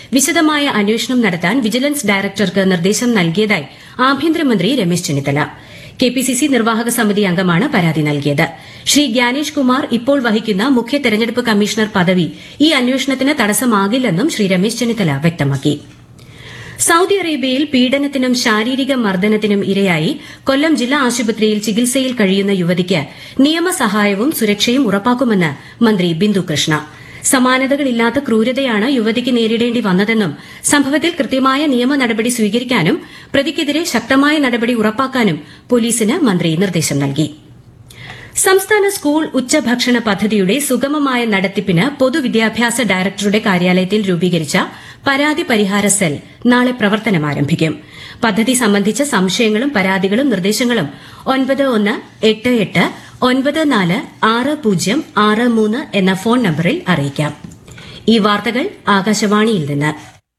വിശദമായ അന്വേഷണം നടത്താൻ വിജിലൻസ് ഡയറക്ടർക്ക് നിർദ്ദേശം നൽകിയതായി ആഭ്യന്തരമന്ത്രി രമേശ് ചെന്നിത്തല കെപിസിസി നിർവാഹക സമിതി അംഗമാണ് പരാതി നൽകിയത് ശ്രീ ജ്ഞാനേഷ് കുമാർ ഇപ്പോൾ വഹിക്കുന്ന മുഖ്യ തെരഞ്ഞെടുപ്പ് കമ്മീഷണർ പദവി ഈ അന്വേഷണത്തിന് തടസ്സമാകില്ലെന്നും ശ്രീ രമേശ് ചെന്നിത്തല വ്യക്തമാക്കി സൌദി അറേബ്യയിൽ പീഡനത്തിനും ശാരീരിക മർദ്ദനത്തിനും ഇരയായി കൊല്ലം ജില്ലാ ആശുപത്രിയിൽ ചികിത്സയിൽ കഴിയുന്ന യുവതിക്ക് നിയമസഹായവും സുരക്ഷയും ഉറപ്പാക്കുമെന്ന് മന്ത്രി ബിന്ദു കൃഷ്ണ സമാനതകളില്ലാത്ത ക്രൂരതയാണ് യുവതിക്ക് നേരിടേണ്ടി വന്നതെന്നും സംഭവത്തിൽ കൃത്യമായ നിയമ നടപടി സ്വീകരിക്കാനും പ്രതിക്കെതിരെ ശക്തമായ നടപടി ഉറപ്പാക്കാനും പോലീസിന് മന്ത്രി നിർദ്ദേശം നൽകി സംസ്ഥാന സ്കൂൾ ഉച്ചഭക്ഷണ പദ്ധതിയുടെ സുഗമമായ നടത്തിപ്പിന് പൊതുവിദ്യാഭ്യാസ ഡയറക്ടറുടെ കാര്യാലയത്തിൽ രൂപീകരിച്ച പരാതി പരിഹാര സെൽ നാളെ പ്രവർത്തനം ആരംഭിക്കും പദ്ധതി സംബന്ധിച്ച സംശയങ്ങളും പരാതികളും നിർദ്ദേശങ്ങളും ഒൻപത് ഒന്ന് എട്ട് എട്ട് ഒൻപത് നാല് ആറ് പൂജ്യം ആറ് മൂന്ന് എന്ന ഫോൺ നമ്പറിൽ അറിയിക്കാം ഈ വാർത്തകൾ ആകാശവാണിയിൽ നിന്ന്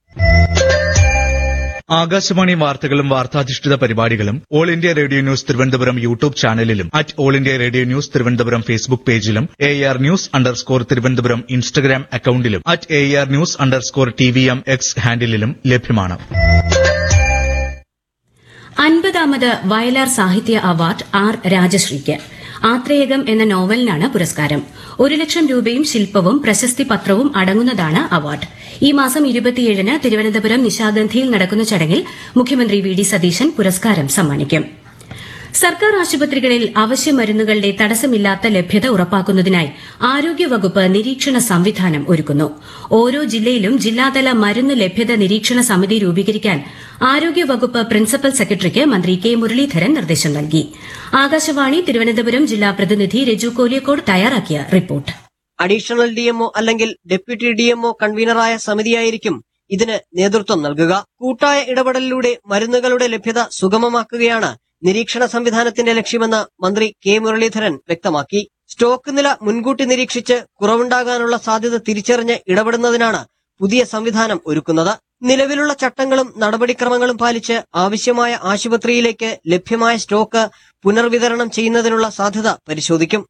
ആകാശവാണി വാർത്തകളും വാർത്താധിഷ്ഠിത പരിപാടികളും All India Radio news Thiruvananthapuram YouTube ചാനലിലും at All India Radio news Thiruvananthapuram Facebook പേജിലും A R news underscore Thiruvananthapuram Instagram അക്കൌണ്ടിലും at A R news underscore T V M X ഹാൻഡിലും ലഭ്യമാണ് അൻപതാമത് വയലാർ സാഹിത്യ അവാർഡ് ആർ രാജശ്രീക്ക് ആത്രേയകം എന്ന നോവലിനാണ് പുരസ്കാരം ഒരു ലക്ഷം രൂപയും ശില്പവും പ്രശസ്തി പത്രവും അടങ്ങുന്നതാണ് അവാർഡ് ഈ മാസം ഇരുപത്തിയേഴിന് തിരുവനന്തപുരം നിശാഗന്ധിയിൽ നടക്കുന്ന ചടങ്ങിൽ മുഖ്യമന്ത്രി വി ഡി സതീശൻ പുരസ്കാരം സമ്മാനിക്കും സർക്കാർ ആശുപത്രികളിൽ അവശ്യ മരുന്നുകളുടെ തടസ്സമില്ലാത്ത ലഭ്യത ഉറപ്പാക്കുന്നതിനായി ആരോഗ്യവകുപ്പ് നിരീക്ഷണ സംവിധാനം ഒരുക്കുന്നു ഓരോ ജില്ലയിലും ജില്ലാതല മരുന്ന് ലഭ്യത നിരീക്ഷണ സമിതി രൂപീകരിക്കാൻ ആരോഗ്യവകുപ്പ് പ്രിൻസിപ്പൽ സെക്രട്ടറിക്ക് മന്ത്രി കെ മുരളീധരൻ നിർദ്ദേശം നൽകി ആകാശവാണി തിരുവനന്തപുരം ജില്ലാ പ്രതിനിധി രജു കോലിയക്കോട് തയ്യാറാക്കിയ റിപ്പോർട്ട് അഡീഷണൽ ഡിഎംഒ അല്ലെങ്കിൽ ഡെപ്യൂട്ടി ഡിഎംഒ കൺവീനറായ സമിതിയായിരിക്കും ഇതിന് നേതൃത്വം നൽകുക കൂട്ടായ ഇടപെടലിലൂടെ മരുന്നുകളുടെ ലഭ്യത സുഗമമാക്കുകയാണ് നിരീക്ഷണ സംവിധാനത്തിന്റെ ലക്ഷ്യമെന്ന് മന്ത്രി കെ മുരളീധരൻ വ്യക്തമാക്കി സ്റ്റോക്ക് നില മുൻകൂട്ടി നിരീക്ഷിച്ച് കുറവുണ്ടാകാനുള്ള സാധ്യത തിരിച്ചറിഞ്ഞ് ഇടപെടുന്നതിനാണ് പുതിയ സംവിധാനം ഒരുക്കുന്നത് നിലവിലുള്ള ചട്ടങ്ങളും നടപടിക്രമങ്ങളും പാലിച്ച് ആവശ്യമായ ആശുപത്രിയിലേക്ക് ലഭ്യമായ സ്റ്റോക്ക് പുനർവിതരണം ചെയ്യുന്നതിനുള്ള സാധ്യത പരിശോധിക്കും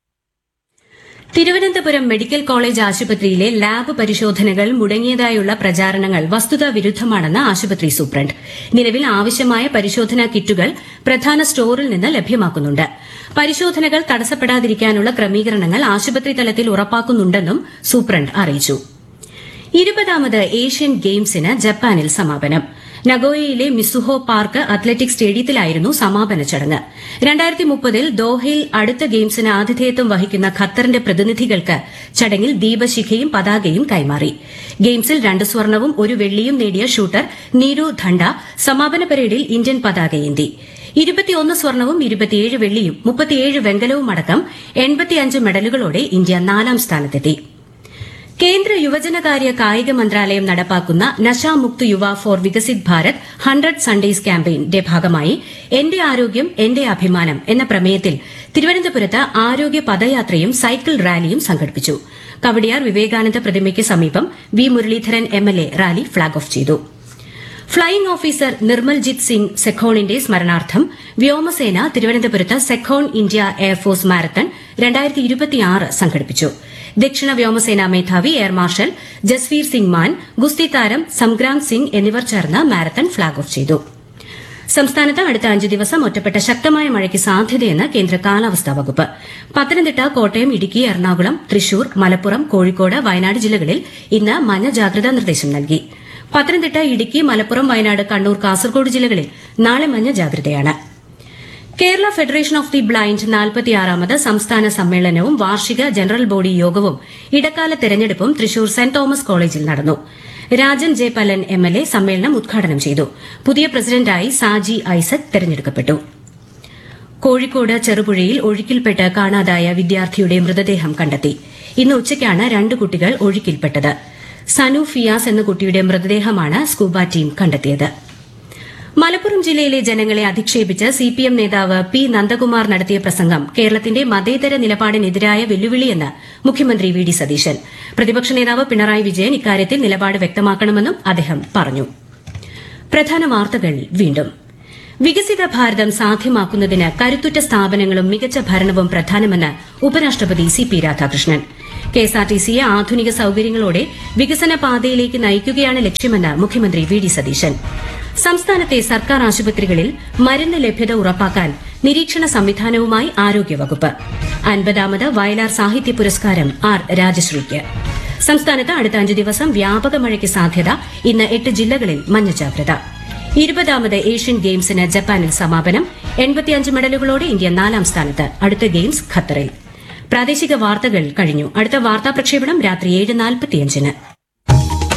തിരുവനന്തപുരം മെഡിക്കൽ കോളേജ് ആശുപത്രിയിലെ ലാബ് പരിശോധനകൾ മുടങ്ങിയതായുള്ള പ്രചാരണങ്ങൾ വസ്തുതാ വിരുദ്ധമാണെന്ന് ആശുപത്രി സൂപ്രണ്ട് നിലവിൽ ആവശ്യമായ പരിശോധനാ കിറ്റുകൾ പ്രധാന സ്റ്റോറിൽ നിന്ന് ലഭ്യമാക്കുന്നുണ്ട് പരിശോധനകൾ തടസ്സപ്പെടാതിരിക്കാനുള്ള ക്രമീകരണങ്ങൾ ആശുപത്രി തലത്തിൽ ഉറപ്പാക്കുന്നുണ്ടെന്നും സൂപ്രണ്ട് അറിയിച്ചു ഇരുപതാമത് ഏഷ്യൻ ഗെയിംസിന് ജപ്പാനിൽ സമാപനം നഗോയയിലെ മിസുഹോ പാർക്ക് അത്ലറ്റിക് സ്റ്റേഡിയത്തിലായിരുന്നു സമാപന ചടങ്ങ് രണ്ടായിരത്തി മുപ്പതിൽ ദോഹയിൽ അടുത്ത ഗെയിംസിന് ആതിഥേയത്വം വഹിക്കുന്ന ഖത്തറിന്റെ പ്രതിനിധികൾക്ക് ചടങ്ങിൽ ദീപശിഖയും പതാകയും കൈമാറി ഗെയിംസിൽ രണ്ട് സ്വർണവും ഒരു വെള്ളിയും നേടിയ ഷൂട്ടർ നീരു ധണ്ട സമാപന പരേഡിൽ ഇന്ത്യൻ പതാകയേന്തി ഇരുപത്തിയൊന്ന് സ്വർണവും ഇരുപത്തിയേഴ് വെള്ളിയും മുപ്പത്തിയേഴ് വെങ്കലവും അടക്കം എൺപത്തിയഞ്ച് മെഡലുകളോടെ ഇന്ത്യ നാലാം സ്ഥാനത്തെത്തി കേന്ദ്ര യുവജനകാര്യ കായിക മന്ത്രാലയം നടപ്പാക്കുന്ന Nashamukt Yuva for Viksit Bharat hundred Sundays ക്യാമ്പയിന്റെ ഭാഗമായി എന്റെ ആരോഗ്യം എന്റെ അഭിമാനം എന്ന പ്രമേയത്തിൽ തിരുവനന്തപുരത്ത് ആരോഗ്യ പദയാത്രയും സൈക്കിൾ റാലിയും സംഘടിപ്പിച്ചു കവടിയാർ വിവേകാനന്ദ പ്രതിമയ്ക്ക് സമീപം V Muraleedharan MLA rally flag off ചെയ്തു ഫ്ളൈയിംഗ് ഓഫീസർ നിർമ്മൽജിത് സിംഗ് സെഖോണിന്റെ സ്മരണാർത്ഥം വ്യോമസേന തിരുവനന്തപുരത്ത് സെഖോൺ ഇന്ത്യ എയർഫോഴ്സ് മാരത്തൺ സംഘടിപ്പിച്ചു ദക്ഷിണ വ്യോമസേനാ മേധാവി എയർ മാർഷൽ ജസ്വീർ സിംഗ് മാൻ ഗുസ്തി താരം സംഗ്രാം സിംഗ് എന്നിവർ ചേർന്ന് മാരത്തൺ ഫ്ളാഗ് ഓഫ് ചെയ്തു സംസ്ഥാനത്ത് അടുത്ത അഞ്ച് ദിവസം ഒറ്റപ്പെട്ട ശക്തമായ മഴയ്ക്ക് സാധ്യതയെന്ന് കേന്ദ്ര കാലാവസ്ഥാ വകുപ്പ് പത്തനംതിട്ട കോട്ടയം ഇടുക്കി എറണാകുളം തൃശൂർ മലപ്പുറം കോഴിക്കോട് വയനാട് ജില്ലകളിൽ ഇന്ന് മഞ്ഞ ജാഗ്രതാ നിർദ്ദേശം നൽകി പത്തനംതിട്ട ഇടുക്കി മലപ്പുറം വയനാട് കണ്ണൂർ കാസർഗോഡ് ജില്ലകളിൽ നാളെ മഞ്ഞ ജാഗ്രതയാണ് Kerala federation of the blind നാൽപ്പത്തിയാറാമത് സംസ്ഥാന സമ്മേളനവും വാർഷിക ജനറൽ ബോഡി യോഗവും ഇടക്കാല തെരഞ്ഞെടുപ്പും തൃശൂർ സെന്റ് തോമസ് കോളേജിൽ നടന്നു രാജൻ ജെ പല്ലൻ എംഎൽഎ സമ്മേളനം ഉദ്ഘാടനം ചെയ്തു പുതിയ പ്രസിഡന്റായി സാജി ഐസക് തെരഞ്ഞെടുക്കപ്പെട്ടു കോഴിക്കോട് ചെറുപുഴയിൽ ഒഴുക്കിൽപ്പെട്ട് കാണാതായ വിദ്യാർത്ഥിയുടെ മൃതദേഹം കണ്ടെത്തി ഇന്ന് ഉച്ചയ്ക്കാണ് രണ്ട് കുട്ടികൾ ഒഴുക്കിൽപ്പെട്ടത് സനു ഫിയാസ് എന്ന കുട്ടിയുടെ മൃതദേഹമാണ് സ്കൂബ ടീം കണ്ടെത്തിയത് മലപ്പുറം ജില്ലയിലെ ജനങ്ങളെ അധിക്ഷേപിച്ച് സിപിഎം നേതാവ് പി നന്ദകുമാർ നടത്തിയ പ്രസംഗം കേരളത്തിന്റെ മതേതര നിലപാടിനെതിരായ വെല്ലുവിളിയെന്ന് മുഖ്യമന്ത്രി വി ഡി സതീശൻ പ്രതിപക്ഷ നേതാവ് പിണറായി വിജയൻ ഇക്കാര്യത്തിൽ നിലപാട് വ്യക്തമാക്കണമെന്നും അദ്ദേഹം പറഞ്ഞു പ്രധാന വാർത്തകൾ വീണ്ടും വികസിത ഭാരതം സാധ്യമാക്കുന്നതിന് കരുത്തുറ്റ സ്ഥാപനങ്ങളും മികച്ച ഭരണവും പ്രധാനമെന്ന് ഉപരാഷ്ട്രപതി സി പി രാധാകൃഷ്ണൻ കെഎസ്ആർടിസിയെ ആധുനിക സൌകര്യങ്ങളോടെ വികസന പാതയിലേക്ക് നയിക്കുകയാണ് ലക്ഷ്യമെന്ന് മുഖ്യമന്ത്രി വി ഡി സതീശൻ സംസ്ഥാനത്തെ സർക്കാർ ആശുപത്രികളിൽ മരുന്ന് ലഭ്യത ഉറപ്പാക്കാൻ നിരീക്ഷണ സംവിധാനവുമായി ആരോഗ്യവകുപ്പ് അൻപതാമത് വയലാർ സാഹിത്യ പുരസ്കാരം ആർ രാജശ്രീക്ക് സംസ്ഥാനത്ത് അടുത്ത അഞ്ച് ദിവസം വ്യാപക മഴയ്ക്ക് സാധ്യത ഇന്ന് എട്ട് ജില്ലകളിൽ മഞ്ഞ ജാഗ്രത ഇരുപതാമത് ഏഷ്യൻ ഗെയിംസിന് ജപ്പാനിൽ സമാപനം എൺപത്തിയഞ്ച് മെഡലുകളോടെ ഇന്ത്യ നാലാം സ്ഥാനത്ത് അടുത്ത ഗെയിംസ് ഖത്തറിൽ പ്രാദേശിക വാർത്തകൾ കഴിഞ്ഞു അടുത്ത വാർത്താ പ്രക്ഷേപണം രാത്രി ഏഴ് നാൽപ്പത്തിയഞ്ചിന്